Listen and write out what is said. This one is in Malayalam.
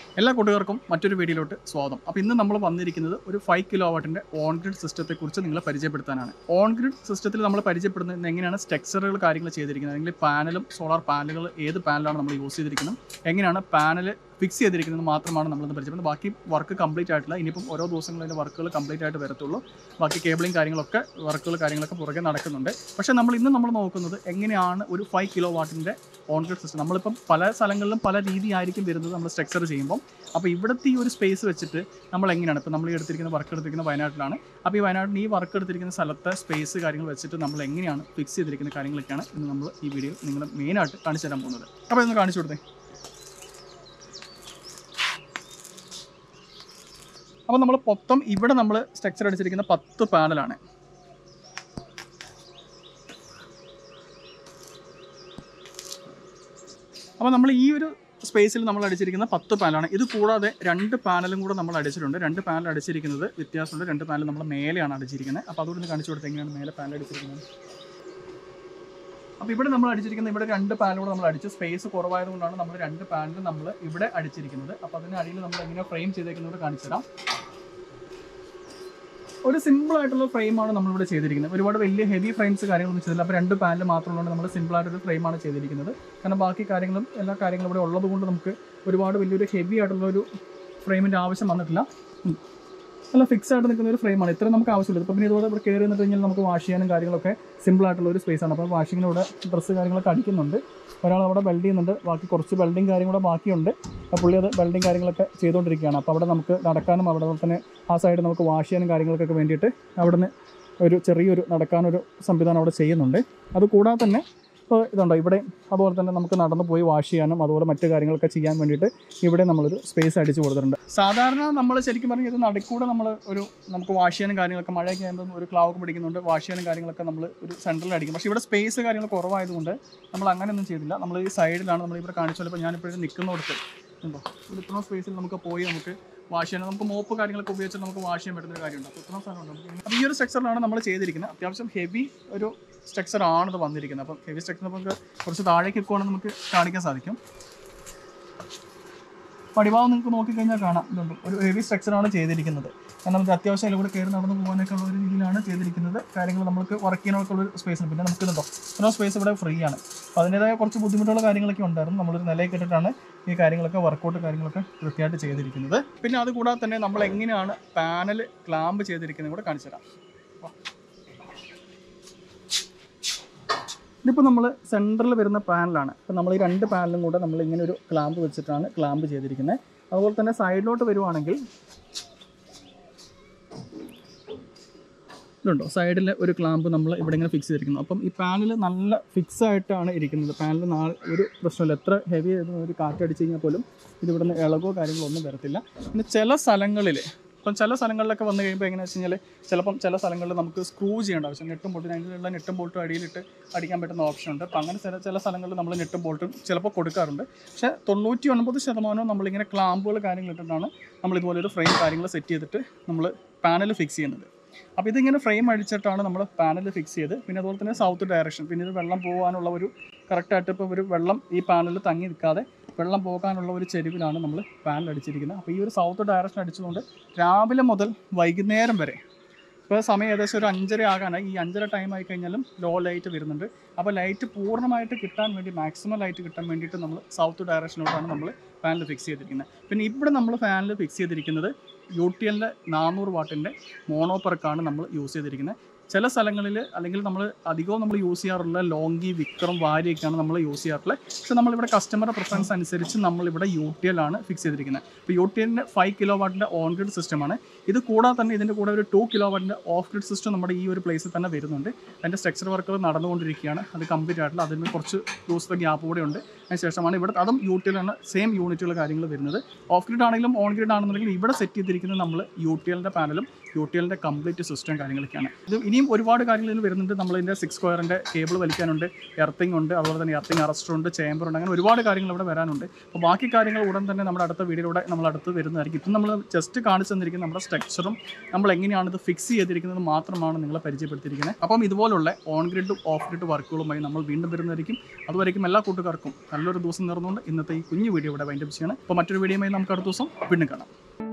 എല്ലാ കൂട്ടുകാർക്കും മറ്റൊരു വീഡിയോയിലോട്ട് സ്വാഗതം അപ്പോൾ ഇന്ന് നമ്മൾ വന്നിരിക്കുന്നത് ഒരു ഫൈവ് കിലോ വാട്ടിൻ്റെ ഓൺ ഗ്രിഡ് സിസ്റ്റത്തെക്കുറിച്ച് നിങ്ങളെ പരിചയപ്പെടുത്താനാണ് ഓൺ ഗ്രിഡ് സിസ്റ്റത്തിൽ നമ്മൾ പരിചയപ്പെടുന്നത് എങ്ങനെയാണ് സ്ട്രക്ചറുകൾ കാര്യങ്ങൾ ചെയ്തിരിക്കുന്നത് അല്ലെങ്കിൽ പാനലും സോളാർ പാനലുകൾ ഏത് പാനലാണ് നമ്മൾ യൂസ് ചെയ്തിരിക്കുന്നത് എങ്ങനെയാണ് പാനൽ ഫിക്സ് ചെയ്തിരിക്കുന്നത് മാത്രമാണ് നമ്മളിന്ന് പരിചയപ്പെടുന്നത് ബാക്കി വർക്ക് കംപ്ലീറ്റ് ആയിട്ടില്ല ഇനിയിപ്പം ഓരോ ദിവസങ്ങളിൽ അതിൻ്റെ വർക്കുകൾ കംപ്ലീറ്റ് ആയിട്ട് വരത്തുള്ളൂ ബാക്കി കേബിളിങ് കാര്യങ്ങളൊക്കെ വർക്കുകൾ കാര്യങ്ങളൊക്കെ പുറകെ നടക്കുന്നുണ്ട് പക്ഷേ നമ്മൾ ഇന്ന് നമ്മൾ നോക്കുന്നത് എങ്ങനെയാണ് ഒരു ഫൈവ് കിലോ വാട്ടിൻ്റെ ഓൺ ഗ്രിഡ് സിസ്റ്റം നമ്മളിപ്പം പല സ്ഥലങ്ങളിലും പല രീതിയായിരിക്കും വരുന്നത് നമ്മൾ സ്ട്രക്ചർ ചെയ്യുമ്പോൾ അപ്പോൾ ഇവിടുത്തെ ഈ ഒരു സ്പേസ് വെച്ചിട്ട് നമ്മൾ എങ്ങനെയാണ് ഇപ്പോൾ നമ്മൾ ഈ എടുത്തിരിക്കുന്ന വർക്ക് എടുത്തിരിക്കുന്ന വയനാട്ടിലാണ് അപ്പോൾ ഈ വയനാട്ടിൽ ഈ വർക്ക് എടുത്തിരിക്കുന്ന സ്ഥലത്തെ സ്പേസ് കാര്യങ്ങൾ വെച്ചിട്ട് നമ്മൾ എങ്ങനെയാണ് ഫിക്സ് ചെയ്തിരിക്കുന്ന കാര്യങ്ങളൊക്കെയാണ് ഇന്ന് നമ്മൾ ഈ വീഡിയോയിൽ നിങ്ങൾ മെയിനായിട്ട് കാണിച്ചു തരാൻ പോകുന്നത് അപ്പോൾ ഇന്ന് കാണിച്ചു കൊടുത്തേ അപ്പോൾ നമ്മൾ മൊത്തം ഇവിടെ നമ്മൾ സ്ട്രക്ചർ അടിച്ചിരിക്കുന്ന പത്ത് പാനലാണ് അപ്പോൾ നമ്മൾ ഈ ഒരു സ്പേസിൽ നമ്മൾ അടിച്ചിരിക്കുന്ന പത്ത് പാനലാണ് ഇത് കൂടാതെ രണ്ട് പാനലും കൂടെ നമ്മൾ അടിച്ചിട്ടുണ്ട് രണ്ട് പാനൽ അടിച്ചിരിക്കുന്നത് വ്യത്യാസമുണ്ട് രണ്ട് പാനൽ നമ്മൾ മേലെയാണ് അടിച്ചിരിക്കുന്നത് അപ്പോൾ അതുകൊണ്ട് ഒന്ന് കാണിച്ചു കൊടുത്ത് എങ്ങനെയാണ് മേലെ പാനൽ അടിച്ചിരിക്കുന്നത് അപ്പോൾ ഇവിടെ നമ്മൾ അടിച്ചിരിക്കുന്നത് ഇവിടെ രണ്ട് പാനൽ കൂടെ നമ്മൾ അടിച്ചു സ്പേസ് കുറവായതുകൊണ്ടാണ് നമ്മൾ രണ്ട് പാനൽ നമ്മൾ ഇവിടെ അടിച്ചിരിക്കുന്നത് അപ്പോൾ അതിന് അടിയിൽ നമ്മൾ എങ്ങനെ ഫ്രെയിം ചെയ്തേക്കുന്നത് കാണിച്ചു തരാം ഒരു സിമ്പിൾ ആയിട്ടുള്ള ഫ്രെയിമാണ് നമ്മളിവിടെ ചെയ്തിരിക്കുന്നത് ഒരുപാട് വലിയ ഹെവി ഫ്രെയിംസ് കാര്യങ്ങളൊന്നും ചെയ്തില്ല അപ്പോൾ രണ്ട് പാനൽ മാത്രമുള്ളതുകൊണ്ട് നമ്മൾ സിമ്പിൾ ആയിട്ടൊരു ഫ്രെയിമാണ് ചെയ്തിരിക്കുന്നത് കാരണം ബാക്കി കാര്യങ്ങളും എല്ലാ കാര്യങ്ങളും ഇവിടെ ഉള്ളത് കൊണ്ട് നമുക്ക് ഒരുപാട് വലിയൊരു ഹെവി ആയിട്ടുള്ള ഒരു ഫ്രെയിമിൻ്റെ ആവശ്യം വന്നിട്ടില്ല ഉം. നല്ല ഫിക്സ് ആയിട്ട് നിൽക്കുന്ന ഒരു ഫ്രെയിമാണ് ഇത്ര നമുക്ക് ആവശ്യമില്ല ഇപ്പോൾ പിന്നെ ഇതുപോലെ ഇവിടെ കയറി നിന്നിട്ട് കഴിഞ്ഞാൽ നമുക്ക് വാഷ് ചെയ്യാനും കാര്യങ്ങളൊക്കെ സിമ്പിൾ ആയിട്ടുള്ള ഒരു സ്പേസ് ആണ് അപ്പോൾ വാഷിങ്ങിലൂടെ ഡ്രസ്സ് കാര്യങ്ങളൊക്കെ അടിക്കുന്നുണ്ട് ഒരാൾ അവിടെ വെൽഡ് ചെയ്യുന്നുണ്ട് ബാക്കി കുറച്ച് വെൽഡിങ് കാര്യം കൂടെ ബാക്കിയുണ്ട് അപ്പോൾ പുള്ളി അത് വെൽഡിങ് കാര്യങ്ങളൊക്കെ ചെയ്തുകൊണ്ടിരിക്കുകയാണ് അപ്പോൾ അവിടെ നമുക്ക് നടക്കാനും അവിടെ തന്നെ ആ സൈഡ് നമുക്ക് വാഷ് ചെയ്യാനും കാര്യങ്ങൾക്കൊക്കെ വേണ്ടിയിട്ട് അവിടുന്ന് ഒരു ചെറിയൊരു നടക്കാനൊരു സംവിധാനം അവിടെ ചെയ്യുന്നുണ്ട് അത് കൂടാതെ തന്നെ ഇപ്പോൾ ഇതുണ്ടോ ഇവിടെ അതുപോലെ തന്നെ നമുക്ക് നടന്നു പോയി വാഷ് ചെയ്യാനും അതുപോലെ മറ്റു കാര്യങ്ങളൊക്കെ ചെയ്യാൻ വേണ്ടിയിട്ട് ഇവിടെ നമ്മളൊരു സ്പേസ് അടിച്ചു കൊടുത്തിട്ടുണ്ട് സാധാരണ നമ്മൾ ശരിക്കും പറഞ്ഞാൽ ഇത് നടുക്കൂടെ നമ്മൾ ഒരു നമുക്ക് വാഷ് ചെയ്യാനും കാര്യങ്ങളൊക്കെ മഴയൊക്കെ ആകുമ്പോൾ ഒരു ക്ലാവ് ഒക്കെ പിടിക്കുന്നുണ്ട് വാഷ് ചെയ്യാനും കാര്യങ്ങളൊക്കെ നമ്മൾ ഒരു സെൻറ്ററിൽ അടിക്കും പക്ഷേ ഇവിടെ സ്പേസ് കാര്യങ്ങൾ കുറവായതുകൊണ്ട് നമ്മൾ അങ്ങനെയൊന്നും ചെയ്തില്ല നമ്മൾ ഈ സൈഡിലാണ് നമ്മൾ ഇവിടെ കാണിച്ചാൽ ഇപ്പോൾ ഞാനിപ്പോഴും നിൽക്കുന്നിടത്ത് ഉണ്ടോ ഒരു ഇത്രയും സ്പേസിൽ നമുക്ക് പോയി നമുക്ക് വാഷ് ചെയ്യാൻ നമുക്ക് മോപ്പ് കാര്യങ്ങളൊക്കെ ഉപയോഗിച്ച് നമുക്ക് വാഷ് ചെയ്യാൻ പറ്റുന്ന ഒരു കാര്യമുണ്ട് അപ്പോൾ ഇത്രയും സ്ഥലമുണ്ട് നമുക്ക് അപ്പോൾ ഈ ഒരു സ്ട്രക്ചറിലാണ് നമ്മൾ ചെയ്തിരിക്കുന്നത് അത്യാവശ്യം ഹെവി ഒരു സ്ട്രക്ചർ ആണ് ഇത് വന്നിരിക്കുന്നത് അപ്പം ഹെവി സ്ട്രക്ചർ നമുക്ക് കുറച്ച് താഴേക്ക് നിൽക്കുവാണെങ്കിൽ നമുക്ക് കാണിക്കാൻ സാധിക്കും പടിഭാഗം നിങ്ങൾക്ക് നോക്കിക്കഴിഞ്ഞാൽ കാണാം ഇതുണ്ട് ഒരു ഹെവി സ്ട്രക്ചറാണ് ചെയ്തിരിക്കുന്നത് കാരണം നമുക്ക് അത്യാവശ്യം അതിൽ കൂടെ കയറി നടന്നു പോകാനൊക്കെ ഉള്ള ഒരു രീതിയിലാണ് ചെയ്തിരിക്കുന്നത് കാര്യങ്ങൾ നമുക്ക് വർക്ക് ചെയ്യാനൊക്കെ ഉള്ള ഒരു സ്പേസ് പിന്നെ നമുക്ക് ഇതുണ്ടോ ഇത്രയും സ്പേസ് ഇവിടെ ഫ്രീ ആണ് അപ്പോൾ അതിൻ്റേതായ കുറച്ച് ബുദ്ധിമുട്ടുള്ള കാര്യങ്ങളൊക്കെ ഉണ്ടായിരുന്നു നമ്മളൊരു നിലയിൽ ഇട്ടിട്ടാണ് ഈ കാര്യങ്ങളൊക്കെ വർക്കൗട്ട് കാര്യങ്ങളൊക്കെ കൃത്യമായിട്ട് ചെയ്തിരിക്കുന്നത് പിന്നെ അതുകൂടാതെ തന്നെ നമ്മൾ എങ്ങനെയാണ് പാനൽ ക്ലാമ്പ് ചെയ്തിരിക്കുന്നത് കൂടെ കാണിച്ചു തരാം വാ. ഇതിപ്പോൾ നമ്മൾ സെൻറ്ററിൽ വരുന്ന പാനലാണ് അപ്പോൾ നമ്മൾ ഈ രണ്ട് പാനലും കൂടെ നമ്മൾ ഇങ്ങനെ ഒരു ക്ലാമ്പ് വെച്ചിട്ടാണ് ക്ലാമ്പ് ചെയ്തിരിക്കുന്നത് അതുപോലെ തന്നെ സൈഡിലോട്ട് വരുവാണെങ്കിൽ ഇതുണ്ടോ സൈഡിൽ ഒരു ക്ലാമ്പ് നമ്മൾ ഇവിടെ ഇങ്ങനെ ഫിക്സ് ചെയ്തിരിക്കുന്നു അപ്പം ഈ പാനൽ നല്ല ഫിക്സ് ആയിട്ടാണ് ഇരിക്കുന്നത് പാനൽ നാളെ ഒരു പ്രശ്നമില്ല എത്ര ഹെവി ഒരു കാറ്റടിച്ച് കഴിഞ്ഞാൽ പോലും ഇത് ഇവിടെ നിന്ന് ഇളകോ കാര്യങ്ങളോ ഒന്നും വരത്തില്ല പിന്നെ ചില സ്ഥലങ്ങളിൽ ഇപ്പം ചില സ്ഥലങ്ങളിലൊക്കെ വന്നു കഴിയുമ്പോൾ എങ്ങനെയാണെന്ന് വെച്ച് കഴിഞ്ഞാൽ ചിലപ്പം ചില സ്ഥലങ്ങളിൽ നമുക്ക് സ്ക്രൂ ചെയ്യേണ്ട ആവശ്യം നെട്ടും ബോൾട്ടും അതിലുള്ള നെട്ടും ബോൾട്ടും അടിയിലിട്ട് അടിക്കാൻ പറ്റുന്ന ഓപ്ഷൻ ഉണ്ട് അപ്പം അങ്ങനെ ചില ചില സ്ഥലങ്ങളിൽ നമ്മൾ നെട്ടും ബോൾട്ടും ചിലപ്പോൾ കൊടുക്കാറുണ്ട് പക്ഷേ തൊണ്ണൂറ്റി ഒൻപത് ശതമാനവും നമ്മളിങ്ങനെ ക്ലാമ്പുകൾ കാര്യങ്ങൾ ഇട്ടിട്ടാണ് നമ്മൾ ഇതുപോലെ ഒരു ഫ്രെയിം കാര്യങ്ങൾ സെറ്റ് ചെയ്തിട്ട് നമ്മൾ പാനൽ ഫിക്സ് ചെയ്യുന്നത് അപ്പോൾ ഇതിങ്ങനെ ഫ്രെയിം അടിച്ചിട്ടാണ് നമ്മൾ പാനൽ ഫിക്സ് ചെയ്ത് പിന്നെ അതുപോലെ തന്നെ സൗത്ത് ഡയറക്ഷൻ പിന്നെ ഇത് വെള്ളം പോകാനുള്ള ഒരു കറക്റ്റായിട്ട് ഇപ്പോൾ ഒരു വെള്ളം ഈ പാനലിൽ തങ്ങി നിൽക്കാതെ വെള്ളം പോകാനുള്ള ഒരു ചെരുവിലാണ് നമ്മൾ പാനൽ അടിച്ചിരിക്കുന്നത് അപ്പോൾ ഈ ഒരു സൗത്ത് ഡയറക്ഷൻ അടിച്ചതുകൊണ്ട് രാവിലെ മുതൽ വൈകുന്നേരം വരെ ഇപ്പോൾ സമയം ഏകദേശം ഒരു അഞ്ചര ആകാനായി ഈ അഞ്ചര ടൈം ആയി കഴിഞ്ഞാലും ലോ ലൈറ്റ് വരുന്നുണ്ട് അപ്പോൾ ലൈറ്റ് പൂർണ്ണമായിട്ട് കിട്ടാൻ വേണ്ടി മാക്സിമം ലൈറ്റ് കിട്ടാൻ വേണ്ടിയിട്ട് നമ്മൾ സൗത്ത് ഡയറക്ഷനിലോട്ടാണ് നമ്മൾ ഫാനിൽ ഫിക്സ് ചെയ്തിരിക്കുന്നത് പിന്നെ ഇവിടെ നമ്മൾ ഫാനിൽ ഫിക്സ് ചെയ്തിരിക്കുന്നത് യു ടി എല്ലിൻ്റെ നാനൂറ് വാട്ടിൻ്റെ മോണോപ്പർക്കാണ് നമ്മൾ യൂസ് ചെയ്തിരിക്കുന്നത് ചില സ്ഥലങ്ങളിൽ അല്ലെങ്കിൽ നമ്മൾ അധികവും നമ്മൾ യൂസ് ചെയ്യാറുള്ള ലോങ്കി വിക്രം വാരിയൊക്കെയാണ് നമ്മൾ യൂസ് ചെയ്യാറുള്ളത് പക്ഷേ നമ്മളിവിടെ കസ്റ്റമറുടെ പ്രിഫറൻസ് അനുസരിച്ച് നമ്മളിവിടെ യു ടി എൽ ആണ് ഫിക്സ് ചെയ്തിരിക്കുന്നത് ഇപ്പോൾ യു ടി എല്ലിൻ്റെ ഫൈവ് കിലോ വാട്ടിൻ്റെ ഓൺ ഗ്രിഡ് സിസ്റ്റമാണ് ഇത് കൂടാതെ തന്നെ ഇതിൻ്റെ കൂടെ ഒരു ടു കിലോ വാട്ടിൻ്റെ ഓഫ് ഗ്രിഡ് സിസ്റ്റം നമ്മുടെ ഈ ഒരു പ്ലേസിൽ തന്നെ വരുന്നുണ്ട് അതിൻ്റെ സ്ട്രക്ചർ വർക്കുകൾ നടന്നുകൊണ്ടിരിക്കുകയാണ് അത് കംപ്ലീറ്റ് ആയിട്ടുള്ള അതിന് കുറച്ച് ദിവസത്തെ ഗ്യാപ്പ് കൂടെ ഉണ്ട് അതിന് ശേഷമാണ് ഇവിടെ അതും യു ടി എല്ലാണ് സെയിം യൂണിറ്റുകൾ കാര്യങ്ങൾ വരുന്നത് ഓഫ് ഗ്രിഡ് ആണെങ്കിലും ഓൺ ഗ്രിഡ് ആണെന്നുണ്ടെങ്കിൽ ഇവിടെ സെറ്റ് ചെയ്തിരിക്കുന്നത് നമ്മൾ യു ടി എല്ലിൻ്റെ പാനലും യു ടി എല്ലിൻ്റെ കംപ്ലീറ്റ് സിസ്റ്റം കാര്യങ്ങളൊക്കെയാണ് ഇത് ഇനിയും ഒരുപാട് കാര്യങ്ങൾ ഇതിൽ വരുന്നുണ്ട് നമ്മളിതിൻ്റെ സിക്സ് സ്ക്വയറിൻ്റെ കേബിൾ വലിക്കാനുണ്ട് എർത്തിങ് ഉണ്ട് അതുപോലെ തന്നെ എർത്തിങ് അറസ്റ്റർ ഉണ്ട് ചേമ്പർ ഉണ്ട് അങ്ങനെ ഒരുപാട് കാര്യങ്ങൾ ഇവിടെ വരാനുണ്ട് അപ്പോൾ ബാക്കി കാര്യങ്ങൾ ഉടൻ തന്നെ നമ്മുടെ അടുത്ത വീഡിയോയിലൂടെ നമ്മൾ അടുത്ത് വരുന്നതായിരിക്കും ഇപ്പം നമ്മൾ ജസ്റ്റ് കാണിച്ചു തന്നിരിക്കുന്ന നമ്മുടെ സ്ട്രക്ചറും നമ്മൾ എങ്ങനെയാണ് ഇത് ഫിക്സ് ചെയ്തിരിക്കുന്നത് മാത്രമാണ് നിങ്ങളെ പരിചയപ്പെടുത്തിയിരിക്കുന്നത് അപ്പം ഇതുപോലുള്ള ഓൺ ഗ്രിഡും ഓഫ് ഗ്രിഡ് വർക്കുകളുമായി നമ്മൾ വീണ്ടും വരുന്നതായിരിക്കും അതുവരേക്കും എല്ലാ കൂട്ടുകാർക്കും നല്ല നല്ലൊരു ദിവസം നേർന്നുകൊണ്ട് ഇന്നത്തെ ഈ കുഞ്ഞു വീഡിയോ ഇവിടെ വൈൻഡപ്പ് ചെയ്യണം അപ്പോൾ മറ്റൊരു വീഡിയോയുമായി നമുക്ക് അടുത്ത ദിവസം വീണ്ടും കാണാം